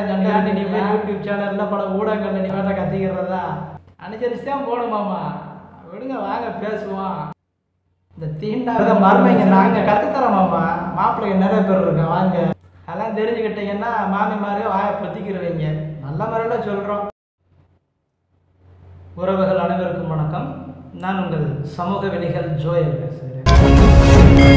கண்டாண்டி நீ போய் யூடியூப் சேனலில் பல ஊடகங்கள் நீ வேட்ட கத்திக்கிறதா அனுசரிச்சு தான் போகணுமாமா விடுங்க வாங்க பேசுவோம் இந்த தீண்டாத மருமைங்க நாங்கள் கற்றுத்தரோமாம்மா மாப்பிள்ளைங்க நிறைய பேர் இருக்கோம் வாங்க அதெல்லாம் தெரிஞ்சுக்கிட்டீங்கன்னா மாமிமாரு வாயை பற்றிக்கிறவங்க நல்ல முறையில் சொல்கிறோம் உறவுகள் அனைவருக்கும் வணக்கம் நான் உங்கள் சமூக விலிகள் ஜோயல் பேசுகிறேன்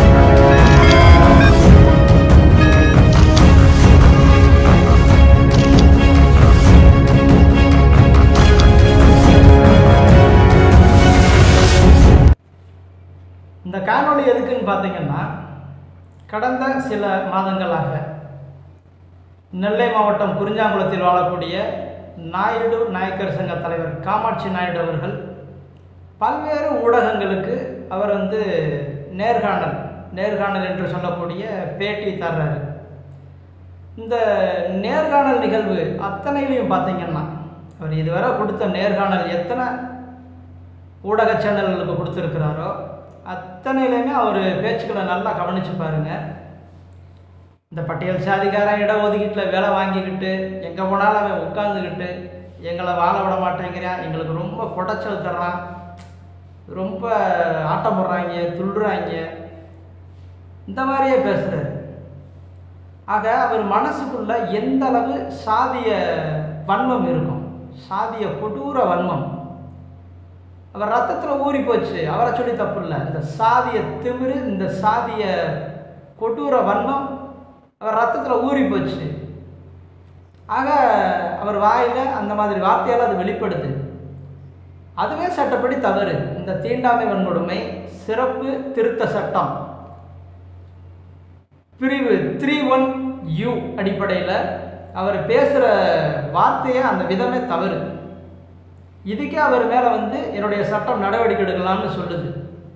இந்த காணொளி எதுக்குன்னு பார்த்தீங்கன்னா கடந்த சில மாதங்களாக நெல்லை மாவட்டம் குறிஞ்சாங்குளத்தில் வாழக்கூடிய நாயுடு நாயக்கர் சங்க தலைவர் காமாட்சி நாயுடு அவர்கள் பல்வேறு ஊடகங்களுக்கு அவர் வந்து நேர்காணல் நேர்காணல் என்று சொல்லக்கூடிய பேட்டி தர்றாரு இந்த நேர்காணல் நிகழ்வு அத்தனையிலையும் பார்த்தீங்கன்னா அவர் இதுவரை கொடுத்த நேர்காணல் எத்தனை ஊடக சேனல்களுக்கு கொடுத்துருக்கிறாரோ அத்தனையிலையுமே அவர் பேச்சுக்களை நல்லா கவனிச்சு பாருங்க இந்த பட்டியல் சாதிக்காரன் இட ஒதுக்கீட்டில் வேலை வாங்கிக்கிட்டு எங்கே போனாலும் அவன் உட்காந்துக்கிட்டு எங்களை வாழ விட மாட்டேங்கிறான் எங்களுக்கு ரொம்ப குடைச்சல் தர்றான் ரொம்ப ஆட்டம் போடுறாங்க துள்ளுறாங்க இந்த மாதிரியே பேசுகிறாரு ஆக அவர் மனசுக்குள்ள எந்த அளவு சாதிய வன்மம் இருக்கும் சாதிய கொடூர வன்மம் அவர் ரத்தத்தில் ஊறி போச்சு அவரை சொல்லி தப்பு இல்லை இந்த சாதிய திமிரு இந்த சாதிய கொடூர வன்மம் அவர் ரத்தத்தில் ஊறி போச்சு ஆக அவர் வாயில் அந்த மாதிரி வார்த்தையால் அது வெளிப்படுது அதுவே சட்டப்படி தவறு இந்த தீண்டாமை வன்கொடுமை சிறப்பு திருத்த சட்டம் பிரிவு த்ரீ ஒன் யூ அடிப்படையில் அவர் பேசுகிற வார்த்தையே அந்த விதமே தவறு இதுக்கே அவர் மேலே வந்து என்னுடைய சட்டம் நடவடிக்கை எடுக்கலாம்னு சொல்லுது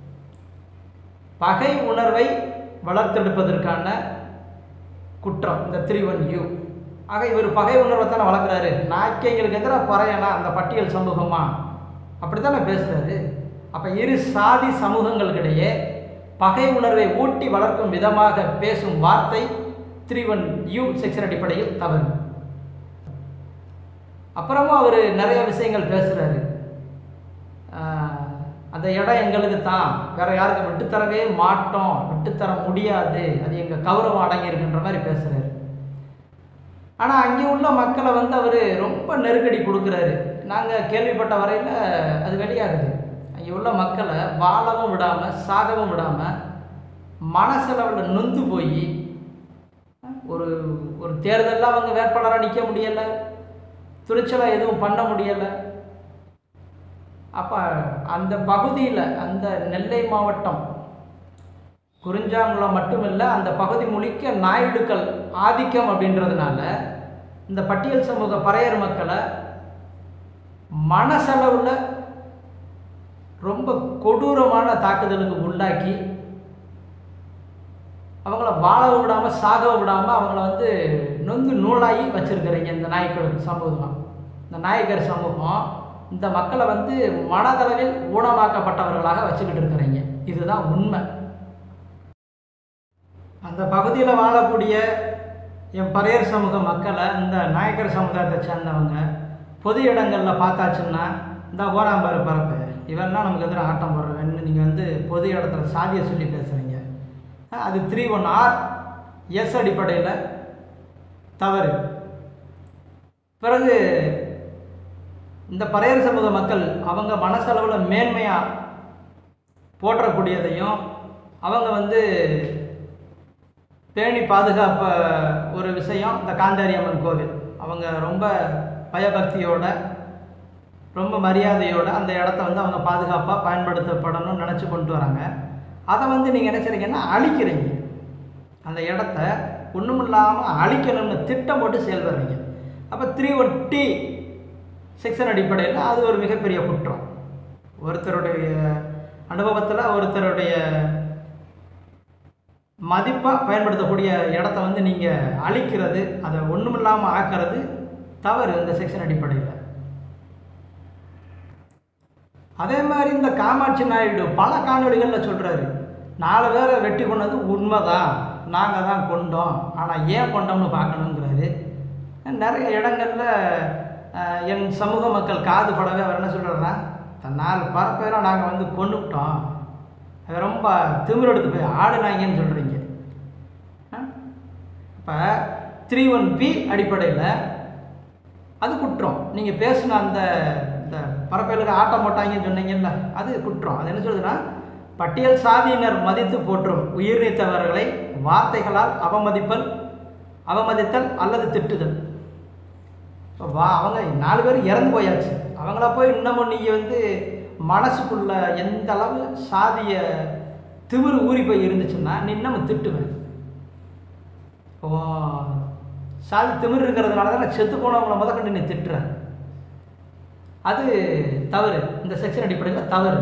பகை உணர்வை வளர்த்தெடுப்பதற்கான குற்றம் இந்த த்ரீ ஒன் யூ ஆக இவர் பகை உணர்வை தானே வளர்க்குறாரு நாய்க்கைங்களுக்கு எதிராக பறையனா அந்த பட்டியல் சமூகமா அப்படி தானே பேசுகிறாரு அப்போ இரு சாதி சமூகங்களுக்கிடையே பகை உணர்வை ஊட்டி வளர்க்கும் விதமாக பேசும் வார்த்தை த்ரீ ஒன் யூ செக்ஷன் அடிப்படையில் தவறு அப்புறமும் அவர் நிறைய விஷயங்கள் பேசுகிறாரு அந்த இடம் எங்களுக்கு தான் வேற யாருக்கும் விட்டுத்தரவே மாட்டோம் விட்டுத்தர முடியாது அது எங்கள் கௌரவம் அடங்கி இருக்குன்ற மாதிரி பேசுகிறாரு ஆனால் அங்கே உள்ள மக்களை வந்து அவர் ரொம்ப நெருக்கடி கொடுக்குறாரு நாங்கள் கேள்விப்பட்ட வரையில் அது வெளியாகுது அங்கே உள்ள மக்களை வாழவும் விடாமல் சாகவும் விடாமல் மனசளவில் நொந்து போய் ஒரு ஒரு தேர்தலில் அவங்க வேட்பாளராக நிற்க முடியலை துணிச்சலாக எதுவும் பண்ண முடியலை அப்போ அந்த பகுதியில் அந்த நெல்லை மாவட்டம் குறிஞ்சாங்குளம் மட்டுமில்லை அந்த பகுதி முழிக்க நாயுடுக்கள் ஆதிக்கம் அப்படின்றதுனால இந்த பட்டியல் சமூக பறையர் மக்களை மனசளவில் ரொம்ப கொடூரமான தாக்குதலுக்கு உள்ளாக்கி அவங்கள வாழவும் விடாமல் சாகவும் விடாமல் அவங்கள வந்து நொந்து நூலாகி வச்சுருக்கிறீங்க இந்த நாயக்கர் சமூகம் இந்த நாயக்கர் சமூகம் இந்த மக்களை வந்து மனதளவில் ஊனமாக்கப்பட்டவர்களாக வச்சுக்கிட்டு இருக்கிறீங்க இதுதான் உண்மை அந்த பகுதியில் வாழக்கூடிய என் பறையர் சமூக மக்களை இந்த நாயக்கர் சமுதாயத்தை சேர்ந்தவங்க பொது இடங்களில் பார்த்தாச்சுன்னா இந்த ஓராம்பாரு பரப்பு இவன்னா நமக்கு எதிராக ஆட்டம் போடுறவன்னு நீங்கள் வந்து பொது இடத்துல சாதியை சொல்லி பேசுகிறீங்க அது த்ரீ ஒன் ஆர் எஸ் அடிப்படையில் தவறு பிறகு இந்த பறையர் சமூக மக்கள் அவங்க மனசளவில் மேன்மையாக போற்றக்கூடியதையும் அவங்க வந்து பேணி பாதுகாப்ப ஒரு விஷயம் இந்த காந்தாரி அம்மன் கோவில் அவங்க ரொம்ப பயபக்தியோட ரொம்ப மரியாதையோட அந்த இடத்த வந்து அவங்க பாதுகாப்பாக பயன்படுத்தப்படணும்னு நினச்சி கொண்டு வராங்க அதை வந்து நீங்கள் என்ன செய்றீங்கன்னா அழிக்கிறீங்க அந்த இடத்த ஒன்றும் இல்லாமல் அழிக்கணும்னு திட்டம் போட்டு செயல்படுறீங்க அப்போ த்ரீ ஒன் டி செக்ஷன் அடிப்படையில் அது ஒரு மிகப்பெரிய குற்றம் ஒருத்தருடைய அனுபவத்தில் ஒருத்தருடைய மதிப்பாக பயன்படுத்தக்கூடிய இடத்த வந்து நீங்கள் அழிக்கிறது அதை ஒன்றுமில்லாமல் ஆக்கிறது தவறு இந்த செக்ஷன் அடிப்படையில் அதே மாதிரி இந்த காமாட்சி நாயுடு பல காணொளிகளில் சொல்கிறாரு நாலு பேரை வெட்டி கொண்டது உண்மைதான் நாங்கள் தான் கொண்டோம் ஆனால் ஏன் கொண்டோம்னு பார்க்கணுங்கிறாரு நிறைய இடங்களில் அஹ், என் சமூக மக்கள் காது படவே அவர் என்ன சொல்கிறாருன்னா நாலு பரப்பேரும் நாங்கள் வந்து கொண்டுவிட்டோம் அது ரொம்ப திமிர் எடுத்து போய் ஆடுனாங்கன்னு சொல்கிறீங்க இப்போ த்ரீ ஒன் பி அடிப்படையில் அது குற்றம் நீங்கள் பேசின அந்த இந்த பரப்பேலுக்கு ஆட்டம் போட்டாங்கன்னு சொன்னீங்கல்ல அது குற்றம் அது என்ன சொல்லுதுன்னா பட்டியல் சாதியினர் மதித்து போற்றும் உயிர் நீத்தவர்களை வார்த்தைகளால் அவமதிப்பல் அவமதித்தல் அல்லது திட்டுதல் இப்போ வா அவங்க நாலு பேர் இறந்து போயாச்சு அவங்கள போய் இன்னமும் நீங்கள் வந்து மனசுக்குள்ள எந்த அளவு சாதிய திமிரு ஊறி போய் இருந்துச்சுன்னா நீ இன்னமும் திட்டுவேன் ஓ சாதி திமிர் இருக்கிறதுனால தான் செத்து போனவங்கள முத கண்டு நீ திட்டுற அது தவறு இந்த செக்ஷன் அடிப்படையில் தவறு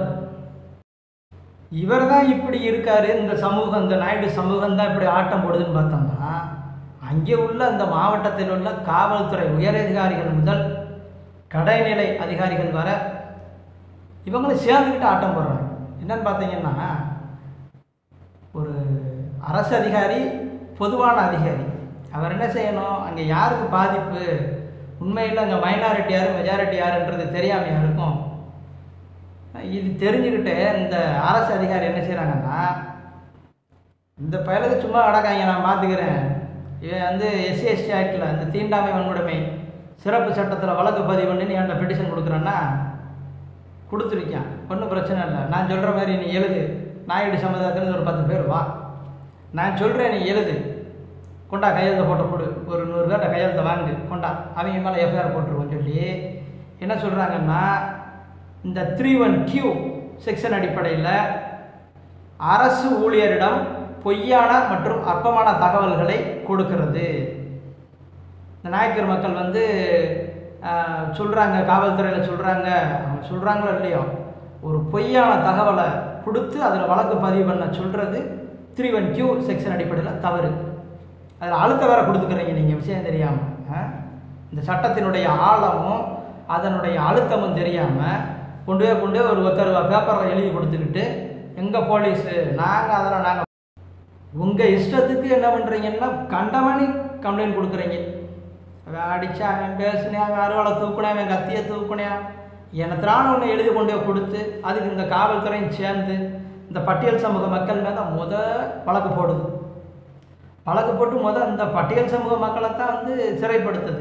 இவர் தான் இப்படி இருக்காரு இந்த சமூகம் இந்த நாயுடு சமூகம் தான் இப்படி ஆட்டம் போடுதுன்னு பார்த்தோம்னா அங்கே உள்ள அந்த மாவட்டத்தில் உள்ள காவல்துறை உயரதிகாரிகள் முதல் கடைநிலை அதிகாரிகள் வர இவங்களும் சேர்ந்துக்கிட்டு ஆட்டம் போடுறாங்க என்னன்னு பார்த்தீங்கன்னா ஒரு அரசு அதிகாரி பொதுவான அதிகாரி அவர் என்ன செய்யணும் அங்கே யாருக்கு பாதிப்பு உண்மையில் அங்கே மைனாரிட்டி யார் மெஜாரிட்டி யாருன்றது தெரியாமல் யாருக்கும் இது தெரிஞ்சுக்கிட்டு இந்த அரசு அதிகாரி என்ன செய்கிறாங்கன்னா இந்த பயலுக்கு சும்மா அடக்காங்க நான் பார்த்துக்கிறேன் இவன் வந்து எஸ்சி எஸ்டி ஆக்டில் இந்த தீண்டாமை வன்கொடுமை சிறப்பு சட்டத்தில் வழக்கு பதிவு பண்ணி நீ என்கிட்ட பெட்டிஷன் கொடுக்குறேன்னா கொடுத்துருக்கான் ஒன்றும் பிரச்சனை இல்லை நான் சொல்கிற மாதிரி நீ எழுது நாயுடு சமுதாயத்துலேருந்து ஒரு பத்து பேர் வா நான் சொல்கிறேன் நீ எழுது கொண்டா கையெழுத்த போட்டு கொடு ஒரு நூறு பேர்ட்ட கையெழுத்த வாங்கு கொண்டா அவங்க மேலே எஃப்ஐஆர் போட்டுருவோம் சொல்லி என்ன சொல்கிறாங்கன்னா இந்த த்ரீ ஒன் கியூ செக்ஷன் அடிப்படையில் அரசு ஊழியரிடம் பொய்யான மற்றும் அற்பமான தகவல்களை கொடுக்கிறது இந்த நாயக்கர் மக்கள் வந்து சொல்கிறாங்க காவல்துறையில் சொல்கிறாங்க அவங்க சொல்கிறாங்களோ இல்லையோ ஒரு பொய்யான தகவலை கொடுத்து அதில் வழக்கு பதிவு பண்ண சொல்கிறது த்ரீ ஒன் கியூ செக்ஷன் அடிப்படையில் தவறு அதில் அழுத்த வேற கொடுத்துக்கிறீங்க நீங்கள் விஷயம் தெரியாமல் இந்த சட்டத்தினுடைய ஆழமும் அதனுடைய அழுத்தமும் தெரியாமல் கொண்டு போய் கொண்டு போய் ஒரு ஒருத்தர் பேப்பரில் எழுதி கொடுத்துக்கிட்டு எங்கள் போலீஸு நாங்கள் அதெல்லாம் நாங்கள் உங்கள் இஷ்டத்துக்கு என்ன பண்ணுறீங்கன்னா கண்டமணி கம்ப்ளைண்ட் கொடுக்குறீங்க அவன் அடித்தான் அவன் பேசினேன் அவன் அறுவலை தூக்குனேன் அவன் கத்தியை தூக்குனேன் எனத்தினான ஒன்று எழுதி கொண்டு போய் கொடுத்து அதுக்கு இந்த காவல்துறையும் சேர்ந்து இந்த பட்டியல் சமூக மக்கள் மேலே முத வழக்கு போடுது வழக்கு போட்டு முத இந்த பட்டியல் சமூக மக்களை தான் வந்து சிறைப்படுத்துது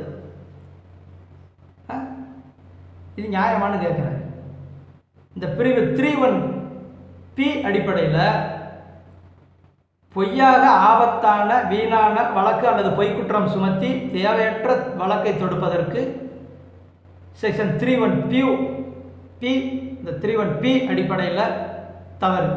ஆ? இது நியாயமானு கேட்குறேன் இந்த பிரிவு த்ரீ ஒன் பி அடிப்படையில் பொய்யாக ஆபத்தான வீணான வழக்கு அல்லது பொய்க்குற்றம் சுமத்தி தேவையற்ற வழக்கை தொடுப்பதற்கு செக்ஷன் த்ரீ ஒன் பியூ பி இந்த த்ரீ ஒன் பி அடிப்படையில் தவறு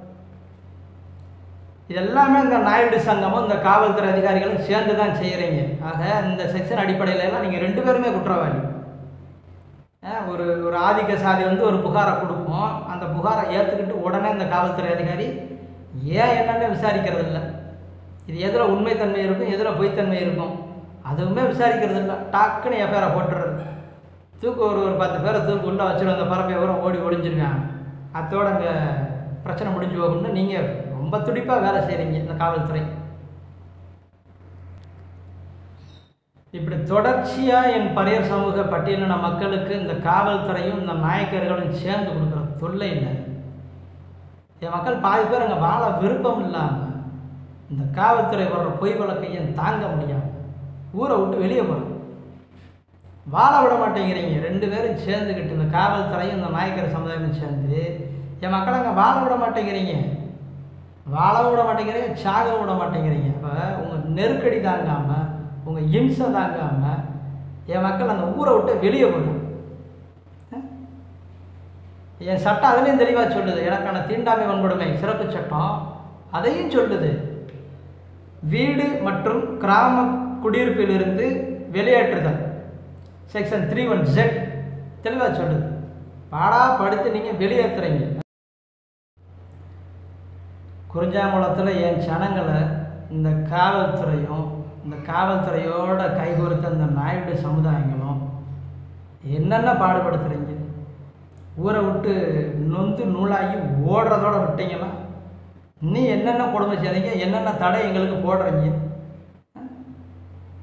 இதெல்லாமே இந்த நாயுடு சங்கமும் இந்த காவல்துறை அதிகாரிகளும் சேர்ந்து தான் செய்கிறீங்க ஆக இந்த செக்ஷன் அடிப்படையில எல்லாம் நீங்கள் ரெண்டு பேருமே குற்றவாளி அஹ் ஒரு ஒரு ஆதிக்க சாதி வந்து ஒரு புகாரை கொடுப்போம் அந்த புகாரை ஏற்றுக்கிட்டு உடனே இந்த காவல்துறை அதிகாரி ஏன் என்னன்னு விசாரிக்கிறது இல்லை இது எதில் உண்மைத்தன்மை இருக்கும் எதில் பொய்த்தன்மை இருக்கும் அதுவுமே விசாரிக்கிறது இல்லை டாக்குன்னு எஃப்ஐஆரை போட்டுறது தூக்கு ஒரு ஒரு பத்து பேரை தூக்கு உள்ள வச்சுருவோம் அந்த பறப்பை வரும் ஓடி ஒளிஞ்சிருவேன் அத்தோட அங்கே பிரச்சனை முடிஞ்சு போகும்னு நீங்கள் ரொம்ப துடிப்பாக வேலை செய்கிறீங்க இந்த காவல்துறை இப்படி தொடர்ச்சியாக என் பரையர் சமூக பட்டியலின மக்களுக்கு இந்த காவல்துறையும் இந்த நாயக்கர்களும் சேர்ந்து கொடுக்குற தொல்லை இல்லை என் மக்கள் பாதி பேர் அங்கே வாழ விருப்பம் இல்லாமல் இந்த காவல்துறை வர்ற பொய் வழக்கையும் தாங்க முடியாமல் ஊரை விட்டு வெளியே போகிறோம் வாழ விட மாட்டேங்கிறீங்க ரெண்டு பேரும் சேர்ந்துக்கிட்டு இந்த காவல்துறையும் இந்த நாயக்கர் சமுதாயமும் சேர்ந்து என் மக்களை அங்கே வாழ விட மாட்டேங்கிறீங்க வாழ விட மாட்டேங்கிறீங்க சாக விட மாட்டேங்கிறீங்க இப்போ உங்கள் நெருக்கடி தாங்காமல் உங்கள் இம்சை தாங்காமல் என் மக்கள் அந்த ஊரை விட்டு வெளியே போகணும் என் சட்டம் அதுலேயும் தெளிவாக சொல்லுது எனக்கான தீண்டாமை வன்கொடுமை சிறப்பு சட்டம் அதையும் சொல்லுது வீடு மற்றும் கிராம குடியிருப்பிலிருந்து வெளியேற்றுதல் செக்ஷன் த்ரீ ஒன் ஜெட் தெளிவாக சொல்லுது பாடா படுத்து நீங்கள் வெளியேற்றுறீங்க குறிஞ்சாங்குளத்தில் என் ஜனங்களை இந்த காவல்துறையும் இந்த காவல்துறையோட கைகோர்த்த இந்த நாயுடு சமுதாயங்களும் என்னென்ன பாடுபடுத்துறீங்க ஊரை விட்டு நொந்து நூலாகி ஓடுறதோட விட்டீங்களா நீ என்னென்ன கொடுமை செய்றீங்க என்னென்ன தடை எங்களுக்கு போடுறீங்க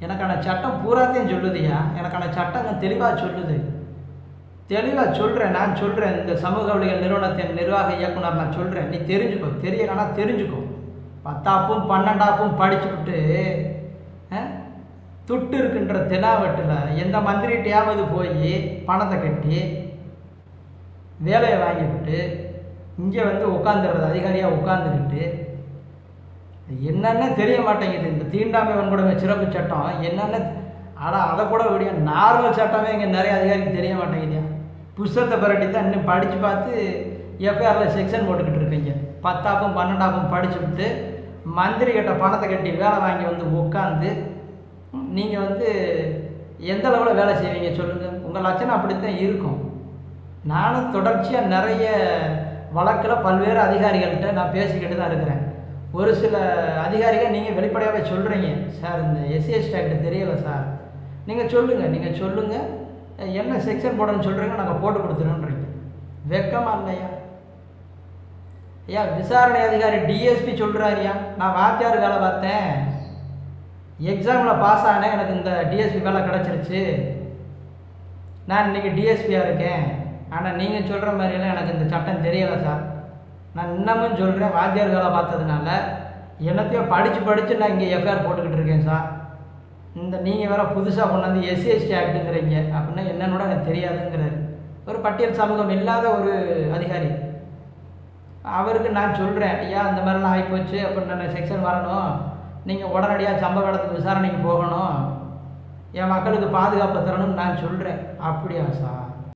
எனக்கான சட்டம் பூராத்தையும் சொல்லுதுயா எனக்கான சட்டங்க தெளிவாக சொல்லுது தெளிவாக சொல்கிறேன் நான் சொல்கிறேன் இந்த சமூக வழிகள் நிறுவனத்தின் நிர்வாக இயக்குனர் நான் சொல்கிறேன் நீ தெரிஞ்சுக்கோ தெரியலனா தெரிஞ்சுக்கோ பத்தாப்பும் பன்னெண்டாப்பும் படிச்சுவிட்டு அஹ், துட்டு இருக்கின்ற தெனாவட்டில் எந்த மந்திரிட்டையாவது போய் பணத்தை கட்டி வேலையை வாங்கிவிட்டு இங்கே வந்து உட்காந்துடுறது அதிகாரியாக உட்காந்துக்கிட்டு என்னென்ன தெரிய மாட்டேங்குது இந்த தீண்டாமை வன்கொடுமை சிறப்பு சட்டம் என்னென்ன ஆனால் அதை கூட விடிய நார்மல் சட்டமே இங்கே நிறைய அதிகாரிக்கு தெரிய மாட்டேங்குதுயா புஸ்தகத்தை பரட்டி தான் இன்னும் படித்து பார்த்து எஃப்ஐஆரில் செக்ஷன் போட்டுக்கிட்டு இருக்கீங்க பத்தாப்பும் பன்னெண்டாப்பும் படிச்சு விட்டு மந்திரி கிட்ட பணத்தை கட்டி வேலை வாங்கி வந்து உட்காந்து நீங்கள் வந்து எந்த அளவில் வேலை செய்வீங்க சொல்லுங்கள் உங்கள் லட்சணம் அப்படித்தான் இருக்கும் நானும் தொடர்ச்சியாக நிறைய வழக்கில் பல்வேறு அதிகாரிகள்கிட்ட நான் பேசிக்கிட்டு தான் இருக்கிறேன் ஒரு சில அதிகாரிகள் நீங்கள் வெளிப்படையாகவே சொல்கிறீங்க சார் இந்த எஸ்சிஎஸ் ஆக்ட் தெரியலை சார் நீங்கள் சொல்லுங்கள் நீங்கள் சொல்லுங்கள் என்ன செக்ஷன் போடணும்னு சொல்கிறீங்க நாங்கள் போட்டு கொடுத்துருன்றீங்க வெக்கமா இல்லையா ஐயா விசாரணை அதிகாரி டிஎஸ்பி சொல்கிறாருயா நான் வாத்தியார் வேலை பார்த்தேன் எக்ஸாமில் பாஸ் ஆனேன் எனக்கு இந்த டிஎஸ்பி வேலை கிடச்சிருச்சு நான் இன்றைக்கி டிஎஸ்பியாக இருக்கேன் ஆனால் நீங்கள் சொல்கிற மாதிரியெல்லாம் எனக்கு இந்த சட்டம் தெரியலை சார் நான் இன்னமும் சொல்கிறேன் வாத்தியார் வேலை பார்த்ததுனால என்னத்தையும் படித்து படித்து நான் இங்கே எஃப்ஐஆர் போட்டுக்கிட்டு இருக்கேன் சார் இந்த நீங்கள் வேற புதுசாக கொண்டாந்து எஸ்சி எஸ்டி ஆக்ட்டுங்கிறீங்க அப்படின்னா என்னன்னு கூட எனக்கு தெரியாதுங்கிறாரு ஒரு பட்டியல் சமூகம் இல்லாத ஒரு அதிகாரி அவருக்கு நான் சொல்கிறேன் ஐயா இந்த மாதிரிலாம் ஆகிப்போச்சு அப்படின்னு செக்ஷன் வரணும் நீங்கள் உடனடியாக சம்பவ இடத்துக்கு விசாரணைக்கு போகணும் என் மக்களுக்கு பாதுகாப்பு தரணும்னு நான் சொல்கிறேன் அப்படியா சார்